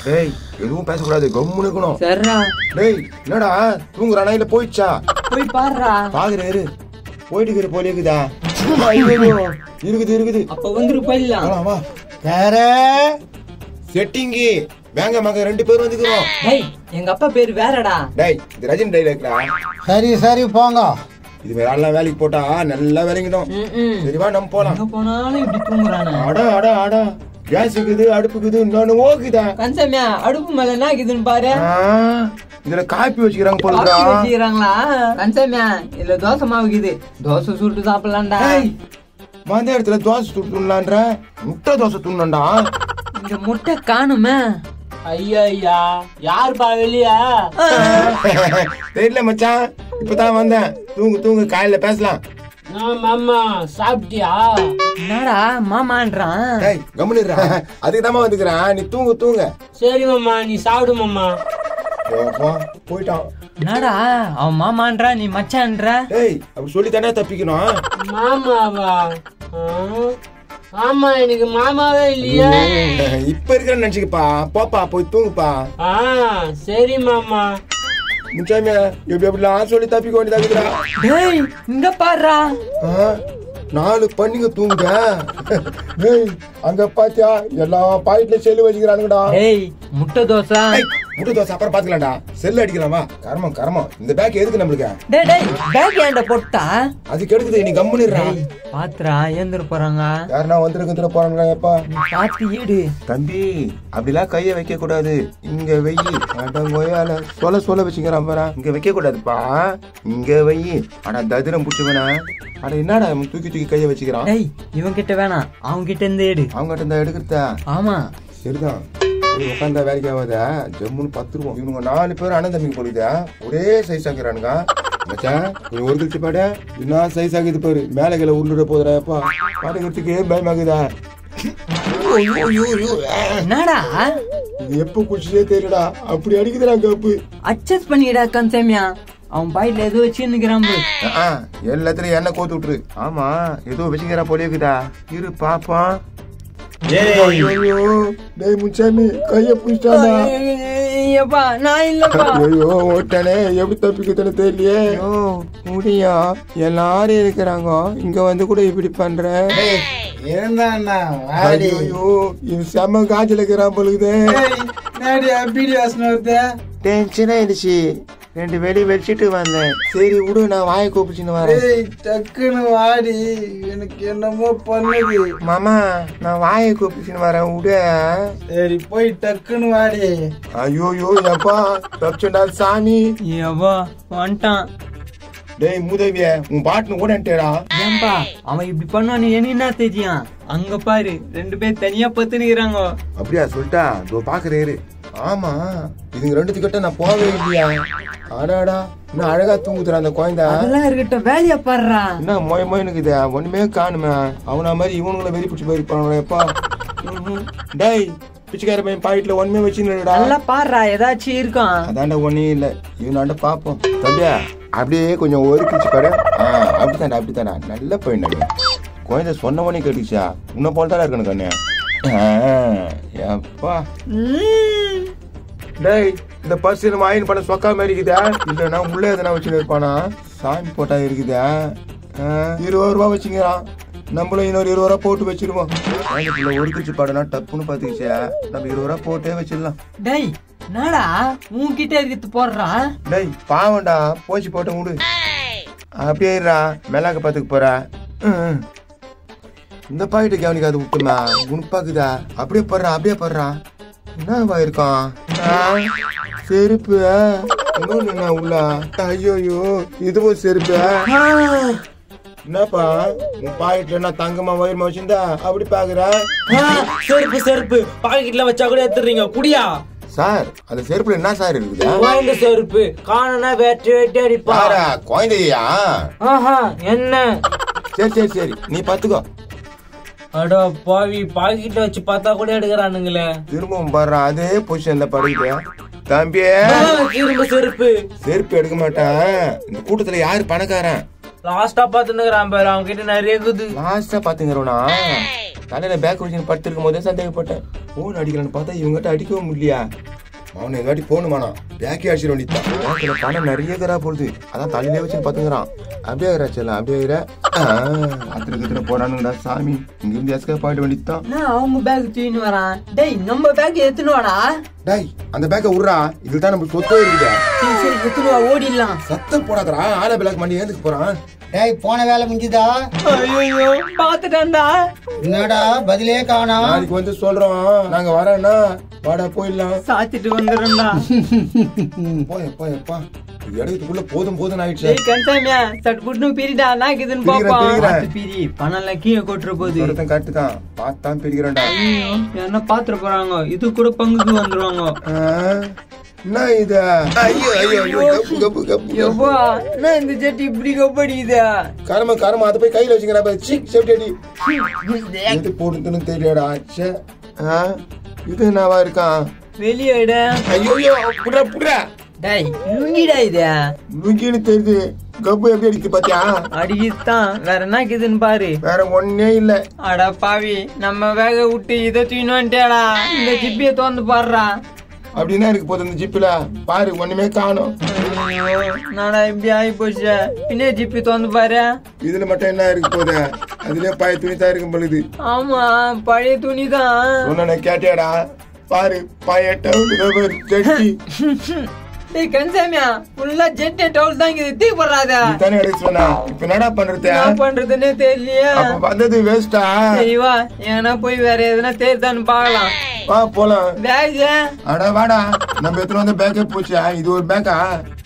டேய் எதுவும் பேசக்கூடாது கம்முன்னு இருக்கணும் சரிடா டேய் என்னடா தூங்குறானா இல்ல போயிடுச்சா போய் பாருடா பாக்குறேன் இரு போயிட்டு இருக்கிற போல இருக்குதா ஐயோ, இருக்குது இருக்குது அப்ப வந்துரு போயிடலாம் வா, வா வேற செட்டிங்கி வேங்க மக ரெண்டு பேரும் வந்துக்கிறோம் டேய் எங்க அப்பா பேர் வேறடா டேய் இது ரஜினி டைலாக்டா சரி சரி போங்க இது வேற ஆள்லாம் வேலைக்கு போட்டா நல்லா வேலைங்கிடும் ம்ம். சரிவா நம்ம போலாம் எங்க போனாலும் இப்படி தூங்குறானே அடா அடா அடா கேஸ் இருக்குது அடுப்பு இருக்குது இன்னொன்னு ஓக்குதா கன்சமியா அடுப்பு மேல என்ன இருக்குதுன்னு பாரு ஆ, இதுல காப்பி வச்சுக்கிறாங்க காப்பி போலுடா வச்சுக்கிறாங்களா கன்சமியா இதுல தோசை மாவு இருக்குது தோசை சுட்டு சாப்பிடலாம்டா ஏய், வந்த இடத்துல தோசை துட்டுலான்ற முட்டை தோசை துண்ணண்டா இந்த முட்டை காணுமே ஐயா ஐயா யாருப்பா வெளியா தெரியல மச்சான் இப்பதான் வந்தேன் தூங்கு தூங்கு காலையில பேசலாம் நான் மாமா சாப்பிட்டியா என்னடா மாமான்றான் டேய் கம்முனிடுறா அதுக்கு தாமா வந்துக்கிறேன் நீ தூங்கு தூங்க சரி மாமா நீ சாப்பிடு மாமா போ, போயிட்டான் என்னடா அவன் மாமான்றா நீ மச்சான்ற டேய் அப்படி சொல்லி தானே தப்பிக்கணும் மாமாவா ஆ? ஆமா எனக்கு மாமாவே இல்லையா இப்ப இருக்கிற நினைச்சுக்கப்பா போப்பா போய் தூங்குப்பா ஆ சரி மாமா முச்சாமியா எப்படி எப்படிலாம் சொல்லி தப்பிக்க வேண்டியதாக்குதுடா டேய் இங்க பாருடா ஆ, நாலு பண்ணிங்க தூங்குங்க டேய் அங்க பாத்தியா எல்லா பாயிட்ல செல்லு வச்சுக்கிறானுங்கடா டேய் முட்டை தோசை ஏய், முட்டை தோசை அப்புறம் பாத்துக்கலாம்டா செல்லு அடிக்கலாமா கர்மம் கர்மம் இந்த பேக் எதுக்கு நம்மளுக்கு டேய் டேய் பேக் ஏன்டா போட்டா அதுக்கு எடுக்குது நீ கம்முனிடுறா டேய் பாத்துடா ஏந்திர போறாங்க யாருன்னா வந்துருக்குற போறாங்களா எப்பா நீ பாத்து ஈடு தம்பி அப்படிலாம் கைய வைக்க கூடாது இங்க வெயி அடங்கோயால சொல்ல சொல்ல வச்சுக்கிறான் பாரா இங்க வைக்க கூடாதுப்பா இங்க வெயி ஆனா ததிரம் புடிச்சவன அட என்னடா இவன் தூக்கி தூக்கி கைய வச்சுக்கிறான் டேய் இவன் கிட்ட வேணாம் அவன் கிட்ட இருந்து ஏடு அவங்க கிட்ட எடுக்கிறதா ஆமா சரிதான் போய் உட்காந்தா வேலைக்கு ஆகாத ஜம்முன்னு பத்துருவோம் இவனுங்க நாலு பேர் அண்ணன் தம்பிக்கு போடுதா ஒரே சைஸ் ஆக்குறானுங்க மச்சான் நீ ஒரு கழிச்சு பாட என்ன சைஸ் ஆகுது பாரு மேலே கீழே உருண்டுட போதுறாப்பா பாடுக்கிறதுக்கே பயமாகுதா ஐயோ, ஐயோ, ஐயோ, ஆ. என்னடா இது எப்ப குடிச்சதே தெரியலடா அப்படி அடிக்குதுடா கப்பு அட்ஜஸ்ட் பண்ணிடா கன்சேமியா அவன் பாயில ஏதோ வச்சுன்னுக்கிறான் பாரு. ஆ, எல்லாத்துலயும் எண்ணெய் கோத்து விட்டுரு ஆமா ஏதோ வச்சுக்கிறா போல இருக்குதா இரு பாப்போம் ஐயோ, டேய் முச்சாமி கைய புடிச்சிட்டாடா ஐயப்பா நான் இல்லப்பா ஐயோ ஓட்டானே எப்படி தப்பிக்கிறதுன்னு தெரியலையே ஐயோ முடியும் எல்லாரும் இருக்கிறாங்க இங்க வந்து கூட இப்படி பண்ற இருந்தாண்ணா வாடி ஐயோ இது செம்ம காய்ச்சல் இருக்கிறான் பொழுது நாடி அப்படி வாசனை வருது டென்ஷன் ஆயிடுச்சு ரெண்டு வெடி வச்சுட்டு வந்தேன் சரி விடு நான் வாயை கூப்பிச்சுன்னு வரேன் ஏய் டக்குன்னு வாடி எனக்கு என்னமோ பண்ணுது மாமா நான் வாயை கூப்பிச்சுன்னு வரேன் விடு சரி போய் டக்குன்னு வாடி ஐயோயோ எப்பா தப்பிச்சுடா சாமி ஐயப்பா வந்துட்டான் டேய் மூதேவிய உன் பாட்டுன்னு ஓடன்ட்டேடா ஏன்பா அவன் இப்படி பண்ணான்னு எனக்கு என்ன தெரியும் அங்க பாரு ரெண்டு பேர் தனியா பத்துனுக்குறாங்க அப்படியா சொல்லிட்டா இதோ பாக்குறேன் இரு ஆமா இதுங்க ரெண்டுத்துக்கிட்ட நான் போகவே இல்லையா அடாடா இன்னும் அழகா தூங்குதுடா அந்த குழந்தை அதெல்லாம் இருக்கட்டும் வேலைய பாடுறா என்ன மொய மொயனுக்குது ஒண்ணுமே காணுமே அவனா மாதிரி இவனுங்கள வெறி பிடிச்சி போயிருப்பாங்களே எப்பா ம்ஹும். டேய் பிச்சைக்கார பையன் பாக்கெட்ல ஒண்ணுமே வச்சுன்னுடா நல்லா பாடுறா ஏதாச்சும் இருக்கும் அதான்டா ஒண்ணே இல்ல இவனாண்ட பாப்போம் தம்பியா அப்படியே கொஞ்சம் ஒரு கிழிச்சு பாரு ஆ அப்படித்தாண்டா அப்படித்தாண்டா நல்ல பையன் நீ. குழந்தை சொன்ன உடனே கேட்டுச்சா உன்ன போல தானே இருக்கணும் கண்ணு எப்பா ம். டேய் இந்த பர்ஸ் நம்ம ஆயின் பண்ண சொக்கா மாதிரி இருக்குதா இல்லைன்னா உள்ள எதனா வச்சுன்னு இருப்பானா சாமி போட்டா இருக்குதா ஆ, இருபது ரூபா வச்சுக்கிறான் நம்மளும் இன்னொரு இருபது ரூபா போட்டு வச்சிருவோம் குழந்தைக்குள்ள ஒரு கிழிச்சு பாடுனா டப்புன்னு பாத்துக்கிச்சா நம்ம இருபது ரூபா போட்டே வச்சிடலாம் டேய் என்னடா உன்கிட்ட இருக்கிறது போடுறா டேய் பாவம்டா போச்சு போட்டு விடு அப்படியே இருடா மேலாக்க பாத்துக்க போற ம். இந்த பாக்கெட்டு கவனிக்காது விட்டுமா குணுப்பாக்குதா அப்படியே போடுறா அப்படியே போடுறா என்னவா இருக்கான் ஆ, செருப்பு இன்னொன்னு என்ன உள்ள ஐயோயோ இதுவும் செருப்பு என்னப்பா உன் பாக்கெட்ல என்ன தங்கமா வயிறுமா வச்சிருந்தா அப்படி பாக்குற செருப்பு செருப்பு பாக்கெட்ல வச்சா கூட எடுத்துறீங்க குடியா சார் அந்த செருப்புல என்ன சார் இருக்குதா குழந்தை செருப்பு காணனா வெட்டி வெட்டி அடிப்பா பாரா குழந்தையா ஆஹா என்ன சரி சரி சரி நீ பாத்துக்கோ அடோ பாவி பாக்கெட்ல வச்சு பார்த்தா கூட எடுக்கிறானுங்களே திரும்பவும் பாடுற அதே பொசிஷன்ல படுக்குது தம்பியே ஆ, திரும்ப செருப்பு செருப்பு எடுக்க மாட்டேன் இந்த கூட்டத்துல யாரு பணக்காரன் லாஸ்டா பாத்துனுக்குறான் பாரு அவங்க கிட்ட நிறைய இருக்குது லாஸ்டா பாத்துங்கிறோனா தலையில பேக் வச்சு படுத்திருக்கும் போதே சந்தேகப்பட்டேன் போன் அடிக்கலான்னு பார்த்தா இவங்ககிட்ட அடிக்கவும் முடியலையா அவனை இந்த வாட்டி போகணுமாண்ணா பேக்கே அடிச்சிட வேண்டியதான் பேக்கில் பணம் நிறைய இருக்கிறா போடுது அதான் தலையிலே வச்சு பார்த்துக்கிறான் அப்படியே இருக்கிறா செல்லம் அப்படியே இருக்கிற அத்திர கத்திர போடானுங்கடா சாமி இங்கிருந்து எஸ்கேப் ஆகிட வேண்டியதான் நான் அவங்க பேக் தூக்கின்னு வரான் டேய் நம்ம பேக் எடுத்துன்னு வாடா டேய் அந்த பேக்கை விட்றா இதில் தான் நம்ம சொத்தே இருக்குதே சரி சரி எடுத்துன்னு வா ஓடிடலாம் சத்தம் போடாதடா ஆளை பிளாக் பண்ணி ஏந்துக்கு போறான் டேய் போன வேலை முடிஞ்சுதா ஐயோ பாத்துட்டான்டா என்னடா பதிலே காணோம் நாளைக்கு வந்து சொல்றோம் நாங்க வரேன்னா வாடா போயிடலாம் சாத்திட்டு வந்துடும்டா போய் போய் பா இடத்துக்குள்ள போதும் போதும் ஆயிடுச்சு டேய் கன்சாமியா சட் புட்னு பிரிடா நான் இதுன்னு பிரிக்கிறேன், பாப்பா பிரிக்கிறேன். அது பிரி பணம் எல்லாம் கீழே கொட்டுற போது ஒருத்தன் கட்டுதான் பார்த்தான் பிரிக்கிறேன்டா ஐயோ என்ன பாத்துற போறாங்க இது கூட பங்குக்கு வந்துருவாங்க ஆ, என்ன இது ஐயோ ஐயோ ஐயோ கப்பு கப்பு கப்பு எவ்வா என்ன இந்த ஜெட்டி இப்படி கப்படிக்குது கரம கரம அதை போய் கையில வச்சுக்கிறா பாரு சீக் சேஃப்டி அடி எது போடுதுன்னு தெரியலடா ச்சே ஆ, இது என்னவா இருக்கான் வெளியேட ஐயோ ஐயோ புடுறா புடுறா டேய் லுங்கிடா இது லுங்கின்னு தெரியுது கப்பு எப்படி அடிக்குது பாத்தியா அடிக்கிதான் வேற என்ன இருக்குதுன்னு பாரு வேற ஒண்ணே இல்ல அட பாவி நம்ம வேக விட்டு இதை தூக்கின்னு வந்துட்டேடா இந்த ஜிப்பிய திறந்து பாடுறா அப்படின்னா இருக்கு போது இந்த ஜிப்பில பாரு ஒண்ணுமே காணும் ஐயோ, நாடா இப்படி ஆகி போச்சு பின்னே ஜிப்பி திறந்து பாரு இதுல மட்டும் என்ன இருக்கு போது அதுலயே பாய துணி தான் இருக்கும் பொழுது ஆமா பழைய துணி தான் சொன்ன கேட்டியாடா பாரு பாய டவுன் ஜட்டி டேய் கன்சாமியா ஃபுல்லா ஜெட் டவுல் தான் இங்க தீ போடுறாத தானே எடுக்க சொன்னா இப்ப என்னடா பண்றது என்ன பண்றதுன்னே தெரியலையே அப்ப வந்தது வேஸ்டா சரி வா ஏன்னா போய் வேற எதுனா தேர்தான்னு பாக்கலாம் வா போலாம் பேக் அட வாடா நம்ம எத்தனை வந்த பேக்கே போச்சு இது ஒரு பேக்கா